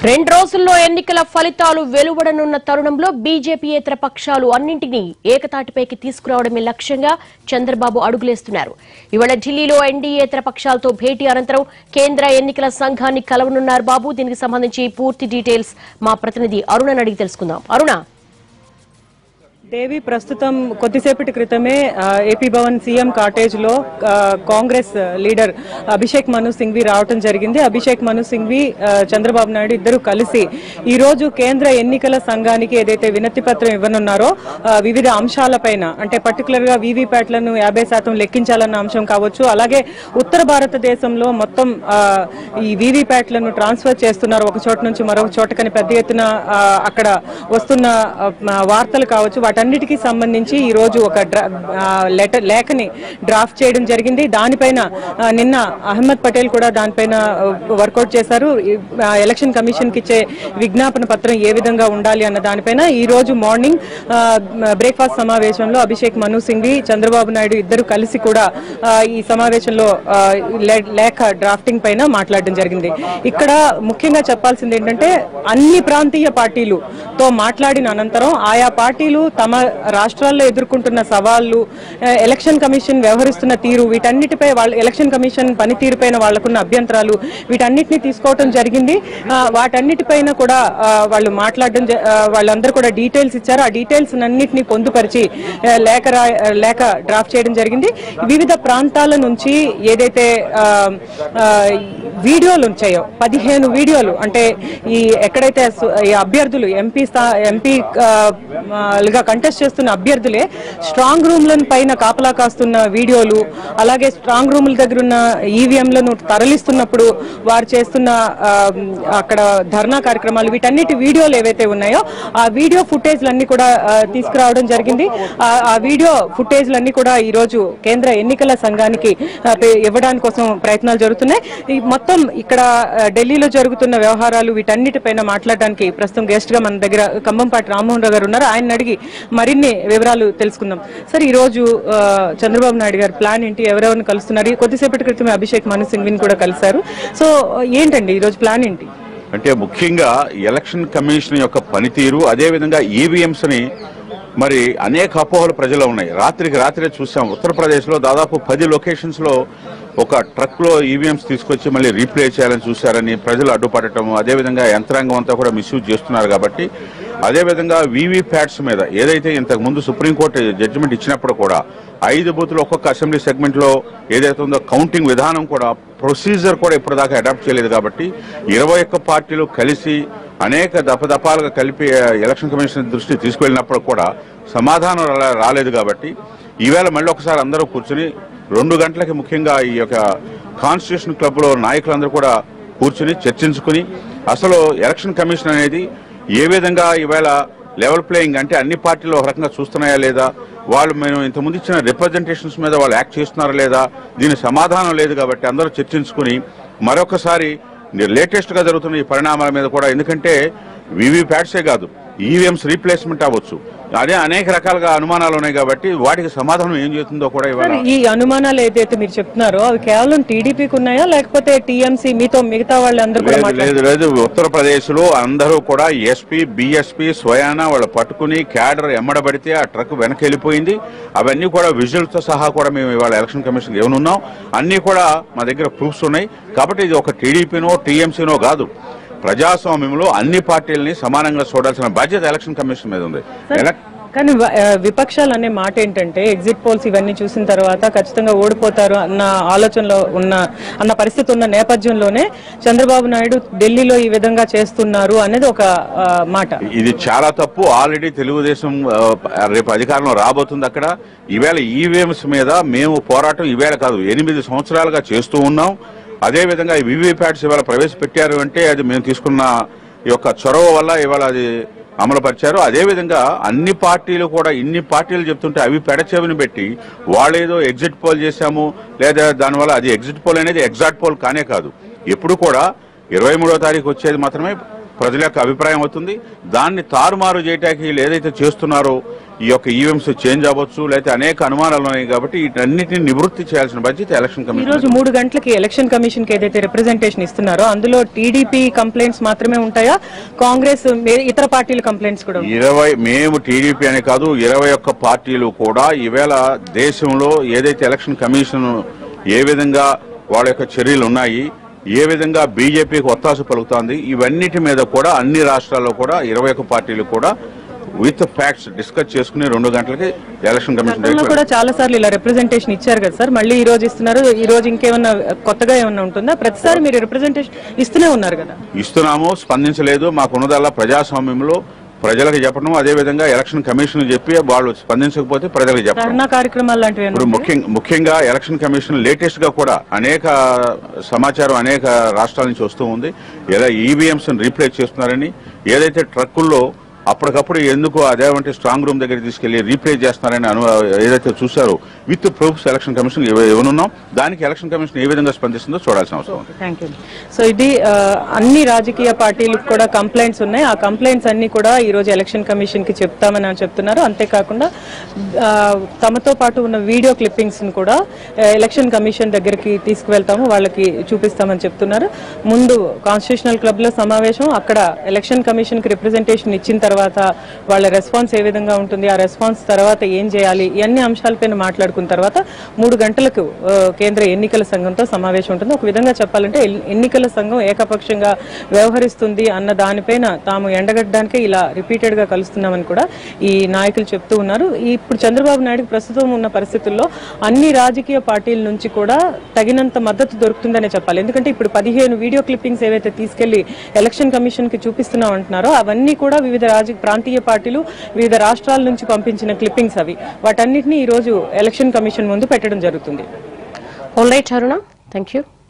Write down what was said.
రెండు రోజుల్లో ఎన్నికల ఫలితాలు వెలువడనున్న తరుణంలో బీజేపీయేతర పక్షాలు అన్నింటినీ ఏకతాటిపైకి తీసుకురావడమే లక్ష్యంగా చంద్రబాబు అడుగులేస్తున్నారు ఇవాళ ఢిల్లీలో ఎన్డీఏతర పక్షాలతో భేటీ అనంతరం కేంద్ర ఎన్నికల సంఘాన్ని కలవనున్నారు బాబు దీనికి సంబంధించి పూర్తి డీటెయిల్స్ మా ప్రతినిధి అరుణని అడిగి తెలుసుకుందాం అరుణ దేవి ప్రస్తుతం కొద్దిసేపటి క్రితమే ఆ, ఏపీ భవన్ సీఎం కాటేజ్ లో ఆ, కాంగ్రెస్ లీడర్ అభిషేక్ మను సింఘ్వి రావటం జరిగింది అభిషేక్ మను సింఘ్వి ఆ, చంద్రబాబు నాయుడు ఇద్దరు కలిసి ఈ రోజు కేంద్ర ఎన్నికల సంఘానికి ఏదైతే వినతి పత్రం ఇవ్వనున్నారో ఆ, వివిధ అంశాలపైన అంటే పర్టికులర్ గా వీవీప్యాట్లను యాభై శాతం లెక్కించాలన్న అంశం కావచ్చు అలాగే ఉత్తర భారతదేశంలో మొత్తం ఆ, ఈ వీవీప్యాట్లను ట్రాన్స్ఫర్ చేస్తున్నారు ఒక చోట నుంచి మరొక చోటకని పెద్ద ఎత్తున ఆ, అక్కడ వస్తున్న ఆ, మ- వార్తలు కావచ్చు వాటన్నిటికీ సంబంధించి ఈ రోజు ఒక డ్రా- ఆ, లెటర్ లేఖని డ్రాఫ్ట్ చేయడం జరిగింది దానిపైన ఆ, నిన్న అహ్మద్ పటేల్ కూడా దానిపైన ఆ, వర్కౌట్ చేశారు ఈ, ఆ, ఎలక్షన్ కమిషన్ కి ఇచ్చే విజ్ఞాపన పత్రం ఏ విధంగా ఉండాలి అన్న దానిపైన ఈ రోజు మార్నింగ్ ఆ, బ్రేక్ఫాస్ట్ సమావేశంలో అభిషేక్ మను సింఘ్వి చంద్రబాబు నాయుడు ఇద్దరు కలిసి కూడా ఆ, ఈ సమావేశంలో ఆ, లే- లేఖ డ్రాఫ్టింగ్ పైన మాట్లాడడం జరిగింది ఇక్కడ ముఖ్యంగా చెప్పాల్సింది ఏంటంటే అన్ని ప్రాంతీయ పార్టీలు తో మాట్లాడిన అనంతరం ఆయా పార్టీలు తమ రాష్ట్రాల్లో ఎదుర్కొంటున్న సవాళ్లు ఆ, ఎలక్షన్ కమిషన్ వ్యవహరిస్తున్న తీరు వీటన్నిటిపై వాళ్ళ ఎలక్షన్ కమిషన్ పనితీరుపైన వాళ్లకున్న అభ్యంతరాలు వీటన్నిటిని తీసుకోవడం జరిగింది ఆ, వాటన్నిటిపైన కూడా ఆ, వాళ్ళు మాట్లాడడం జ- ఆ, వాళ్ళందరూ కూడా డీటెయిల్స్ ఇచ్చారు ఆ డీటెయిల్స్ అన్నింటినీ పొందుపరిచి ఆ, లేఖ రా- లేఖ డ్రాఫ్ట్ చేయడం జరిగింది వివిధ ప్రాంతాల నుంచి ఏదైతే ఆ, ఆ, వీడియోలు వచ్చాయో పదిహేను వీడియోలు అంటే ఈ ఎక్కడైతే సు- ఈ అభ్యర్థులు ఎంపీ స్థా ఎంపీ లుగా కంటెస్ట్ చేస్తున్న అభ్యర్థులే స్ట్రాంగ్ రూమ్లను పైన కాపలా కాస్తున్న వీడియోలు అలాగే స్ట్రాంగ్ రూముల దగ్గర ఉన్న ఈవీఎంలను తరలిస్తున్నప్పుడు వారు చేస్తున్న ఆ, అక్కడ ధర్నా కార్యక్రమాలు వీటన్నిటి వీడియోలు ఏవైతే ఉన్నాయో ఆ వీడియో ఫుటేజ్లన్నీ కూడా ఆ, తీసుకురావడం జరిగింది ఆ ఆ వీడియో ఫుటేజ్లన్నీ కూడా ఈ రోజు కేంద్ర ఎన్నికల సంఘానికి ఆ, పే- ఇవ్వడానికి కోసం ప్రయత్నాలు జరుగుతున్నాయి ఈ మొత్తం ఇక్కడ ఆ, ఢిల్లీలో జరుగుతున్న వ్యవహారాలు వీటన్నిటిపైన మాట్లాడడానికి ప్రస్తుతం గెస్ట్ గా మన దగ్గర ఖమ్మంపాటి రామ్మోహన్ రావు గారు ఉన్నారు ఆయన అడిగి మరిన్ని వివరాలు తెలుసుకుందాం సార్ ఈ రోజు ఆ, చంద్రబాబు నాయుడు గారి ప్లాన్ ఏంటి ఎవరెవరిని కలుస్తున్నారు ఈ కొద్దిసేపటి క్రితమే అభిషేక్ మను సింఘ్విని కూడా కలిశారు సో ఏంటండి ఈ రోజు ప్లాన్ ఏంటి అంటే ముఖ్యంగా ఎలక్షన్ కమిషన్ యొక్క పనితీరు అదేవిధంగా ఈవీఎంస్ ని మరి అనేక అపోహలు ప్రజల్లో ఉన్నాయి రాత్రికి రాత్రే చూసాం ఉత్తరప్రదేశ్లో దాదాపు పది లొకేషన్స్ లో ఒక ట్రక్ లో ఈవీఎంస్ తీసుకొచ్చి మళ్ళీ రీప్లే చేయాలని చూశారని ప్రజలు అడ్డుపడటం అదేవిధంగా యంత్రాంగం అంతా కూడా మిస్యూజ్ చేస్తున్నారు కాబట్టి అదేవిధంగా వీవీ ప్యాట్స్ మీద ఏదైతే ఇంతకు ముందు సుప్రీంకోర్టు జడ్జిమెంట్ ఇచ్చినప్పుడు కూడా ఐదు బూతులు ఒక్కొక్క అసెంబ్లీ సెగ్మెంట్ లో ఏదైతే ఉందో కౌంటింగ్ విధానం కూడా ప్రొసీజర్ కూడా ఇప్పటిదాకా అడాప్ట్ చేయలేదు కాబట్టి ఇరవై ఒక్క పార్టీలు కలిసి అనేక దపదపాలుగా కలిపి ఆ, ఎలక్షన్ కమిషన్ దృష్టి తీసుకెళ్ళినప్పుడు కూడా సమాధానం రా- రాలేదు కాబట్టి ఈవేళ మళ్ళీ ఒకసారి అందరూ కూర్చుని రెండు గంటలకి ముఖ్యంగా ఈ యొక్క కాన్స్టిట్యూషన్ క్లబ్ లో నాయకులందరూ కూడా కూర్చుని చర్చించుకుని అసలు ఎలక్షన్ కమిషన్ అనేది ఏ విధంగా ఈవేళ లెవెల్ ప్లేయింగ్ అంటే అన్ని పార్టీలు ఒక రకంగా చూస్తున్నాయా లేదా వాళ్ళు మేము ఇంతకుముందు ఇచ్చిన రిప్రజెంటేషన్స్ మీద వాళ్ళు యాక్ట్ చేస్తున్నారా లేదా దీని సమాధానం లేదు కాబట్టి అందరూ చర్చించుకుని మరొకసారి లేటెస్ట్ గా జరుగుతున్న ఈ పరిణామాల మీద కూడా ఎందుకంటే వివి ప్యాట్సే కాదు ఈవీఎంస్ రీప్లేస్మెంట్ అవ్వచ్చు అదే అనేక రకాలుగా అనుమానాలు ఉన్నాయి కాబట్టి వాటికి సమాధానం ఏం చేస్తుందో కూడా ఇవాళ సార్ ఈ అనుమానాలు ఏదైతే మీరు చెప్తున్నారో అవి కేవలం టీడీపీకి ఉన్నాయా లేకపోతే టీఎంసీ మీతో మిగతా వాళ్ళందరూ కూడా లేదు మాట్లాడారు లేదు లేదు ఉత్తరప్రదేశ్ లో అందరూ కూడా ఎస్పీ బిఎస్పీ స్వయాన వాళ్ళు పట్టుకుని క్యాడర్ ఎమ్మడబడితే ఆ ట్రక్ వెనక్కి వెళ్ళిపోయింది అవన్నీ కూడా విజువల్స్ తో సహా కూడా మేము ఇవాళ ఎలక్షన్ కమిషన్ ఇవ్వనున్నాం అన్ని కూడా మా దగ్గర ప్రూఫ్స్ ఉన్నాయి కాబట్టి ఇది ఒక టీడీపీనో టీఎంసీనో కాదు ప్రజాస్వామ్యంలో అన్ని పార్టీలని సమానంగా చూడాల్సిన బాధ్యత ఎలక్షన్ కమిషన్ మీద ఉంది ఎలక్- కానీ వ- ఆ, విపక్షాలు అనే మాట ఏంటంటే ఎగ్జిట్ పోల్స్ ఇవన్నీ చూసిన తర్వాత ఖచ్చితంగా ఓడిపోతారు అన్న ఆలోచనలో ఉన్న అన్న పరిస్థితి ఉన్న నేపథ్యంలోనే చంద్రబాబు నాయుడు ఢిల్లీలో ఈ విధంగా చేస్తున్నారు అనేది ఒక ఆ, మాట ఇది చాలా తప్పు ఆల్రెడీ తెలుగుదేశం ఆ, రేపు అధికారంలో రాబోతుంది అక్కడ ఈవేళ ఈవీఎంస్ మీద మేము పోరాటం ఈవేళ కాదు ఎనిమిది సంవత్సరాలుగా చేస్తూ ఉన్నాం అదే విధంగా ఈ వివిప్యాట్స్ ఇవాళ ప్రవేశపెట్టారు అంటే అది మేము తీసుకున్న ఈ యొక్క చొరవ వల్ల ఇవాళ అది అమలుపరిచారు అదేవిధంగా అన్ని పార్టీలు కూడా ఇన్ని పార్టీలు చెప్తుంటే అవి పెడచెవిని పెట్టి వాళ్ళేదో ఎగ్జిట్ పోల్ చేశాము లేదా దానివల్ల అది ఎగ్జిట్ పోల్ అనేది ఎగ్జాక్ట్ పోల్ కానే కాదు ఎప్పుడు కూడా ఇరవై మూడో తారీఖు వచ్చేది మాత్రమే ప్రజల యొక్క అభిప్రాయం అవుతుంది దాన్ని తారుమారు చేయటానికి వీళ్ళు ఏదైతే చేస్తున్నారో ఈ యొక్క ఈవీఎంస్ చేంజ్ అవ్వచ్చు లేకపోతే అనేక అనుమానాలు ఉన్నాయి కాబట్టి వీటన్నిటిని నివృత్తి చేయాల్సిన బాధ్యత ఎలక్షన్ ఈ కమిషన్ రోజు మూడు గంటలకి ఎలక్షన్ కమిషన్ కి ఏదైతే రిప్రజెంటేషన్ ఇస్తున్నారో అందులో టీడీపీ కంప్లైంట్స్ మాత్రమే ఉంటాయా కాంగ్రెస్ మే- ఇతర పార్టీల కంప్లైంట్స్ కూడా ఉంటాయా? ఇరవై మేము టీడీపీ అనే కాదు ఇరవై ఒక్క పార్టీలు కూడా ఈవేళ దేశంలో ఏదైతే ఎలక్షన్ కమిషన్ ఏ విధంగా వాళ్ళ యొక్క చర్యలు ఉన్నాయి ఏ విధంగా బీజేపీకి ఒత్తాసు పలుకుతోంది ఇవన్నిటి మీద కూడా అన్ని రాష్ట్రాల్లో కూడా ఇరవై ఒక్క పార్టీలు కూడా విత్ ఫ్యాక్ట్స్ డిస్కస్ చేసుకుని రెండు గంటలకి ఎలక్షన్ కమిషన్ గతంలో దగ్గరికి కూడా చాలా సార్లు ఇలా రిప్రజెంటేషన్ ఇచ్చారు కదా సార్ మళ్ళీ ఈ రోజు ఇస్తున్నారు ఈ రోజు ఇంకేమన్నా కొత్తగా ఏమన్నా ఉంటుందా ప్రతిసారి మీరు రిప్రజెంటేషన్ ఇస్తూనే ఉన్నారు కదా ఇస్తున్నాము స్పందించలేదు మాకున్నదల్లా ప్రజాస్వామ్యంలో ప్రజలకు చెప్పడం అదే విధంగా ఎలక్షన్ కమిషన్ చెప్పి వాళ్ళు స్పందించకపోతే ప్రజలకు చెప్పడం ధర్నా కార్యక్రమాలు లాంటివి ఏమన్నా ఇప్పుడు ఉన్నాయా? ముఖ్యం ముఖ్యంగా ఎలక్షన్ కమిషన్ లేటెస్ట్ గా కూడా అనేక సమాచారం అనేక రాష్ట్రాల నుంచి వస్తూ ఉంది ఎలా ఈవీఎంస్ రీప్లేస్ చేస్తున్నారని ఏదైతే ట్రక్కుల్లో అప్పటికప్పుడు ఎందుకు అదేమంటే స్ట్రాంగ్ రూమ్ దగ్గర తీసుకెళ్లి రీప్లేస్ చేస్తున్నారని అను ఏదైతే చూశారో విత్ ప్రూఫ్స్ ఎలక్షన్ కమిషన్ ఇవ్వ- ఇవ్వనున్నాం దానికి ఎలక్షన్ కమిషన్ ఏ విధంగా స్పందిస్తుందో చూడాల్సిన అవసరం ఉంది థ్యాంక్ యూ సో ఇది ఆ, అన్ని రాజకీయ పార్టీలకు కూడా కంప్లైంట్స్ ఉన్నాయి ఆ కంప్లైంట్స్ అన్ని కూడా ఈ రోజు ఎలక్షన్ కమిషన్ కి చెప్తామని అని చెప్తున్నారు అంతేకాకుండా ఆ, తమతో పాటు ఉన్న వీడియో క్లిప్పింగ్స్ ని కూడా ఆ, ఎలక్షన్ కమిషన్ దగ్గరికి తీసుకువెళ్తాము వాళ్ళకి చూపిస్తామని చెప్తున్నారు ముందు కాన్స్టిట్యూషనల్ క్లబ్ లో సమావేశం అక్కడ ఎలక్షన్ కమిషన్ కి రిప్రజెంటేషన్ ఇచ్చిన తర్వాత వాళ్ళ రెస్పాన్స్ ఏ విధంగా ఉంటుంది ఆ రెస్పాన్స్ తర్వాత ఏం చేయాలి ఇవన్నీ అంశాలపైన మాట్లాడుకున్న తర్వాత మూడు గంటలకు ఆ, కేంద్ర ఎన్నికల సంఘంతో సమావేశం ఉంటుంది ఒక విధంగా చెప్పాలంటే ఎల్- ఎన్నికల సంఘం ఏకపక్షంగా వ్యవహరిస్తుంది అన్న దానిపైన తాము ఎండగట్టడానికే ఇలా రిపీటెడ్ గా కలుస్తున్నామని కూడా ఈ నాయకులు చెప్తూ ఉన్నారు ఈ- ఇప్పుడు చంద్రబాబు నాయుడు ప్రస్తుతం ఉన్న పరిస్థితుల్లో అన్ని రాజకీయ పార్టీల నుంచి కూడా తగినంత మద్దతు దొరుకుతుందనే చెప్పాలి ఎందుకంటే ఇప్పుడు పదిహేను వీడియో క్లిప్పింగ్స్ ఏవైతే తీసుకెళ్లి ఎలక్షన్ కమిషన్ కి చూపిస్తున్నాం అంటున్నారో అవన్నీ కూడా వివిధ రాజ ప్రాంతీయ పార్టీలు వివిధ రాష్ట్రాల నుంచి పంపించిన క్లిప్పింగ్స్ అవి వాటన్నిటిని ఈ రోజు ఎలక్షన్ కమిషన్ ముందు పెట్టడం జరుగుతుంది all right Aruna thank you